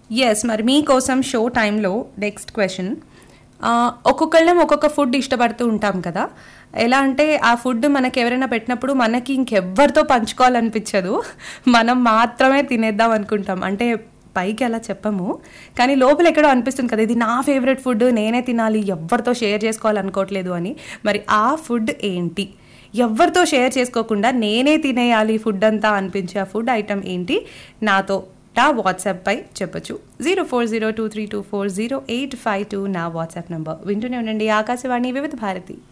yes మరి మీకోసం show టైంలో నెక్స్ట్ క్వశ్చన్ ఒక్కొక్కళ్ళం ఒక్కొక్క ఫుడ్ ఇష్టపడుతూ ఉంటాం కదా ఎలా అంటే ఆ ఫుడ్ మనకి ఎవరైనా పెట్టినప్పుడు మనకి ఇంకెవ్వరితో పంచుకోవాలనిపించదు మనం మాత్రమే తినేద్దాం అనుకుంటాం అంటే పైకి అలా చెప్పము కానీ లోపల ఎక్కడో అనిపిస్తుంది కదా ఇది నా ఫేవరెట్ ఫుడ్ నేనే తినాలి ఎవరితో షేర్ చేసుకోవాలనుకోవట్లేదు అని మరి ఆ ఫుడ్ ఏంటి ఎవరితో షేర్ చేసుకోకుండా నేనే తినేయాలి ఫుడ్ అంతా అనిపించే ఆ ఫుడ్ ఐటమ్ ఏంటి నాతో నా వాట్సాప్ పై చెప్పొచ్చు zero four zero two three two four zero eight five two నా వాట్సాప్ నంబర్ వింటూనే ఉండండి ఆకాశవాణి వివిధ భారతి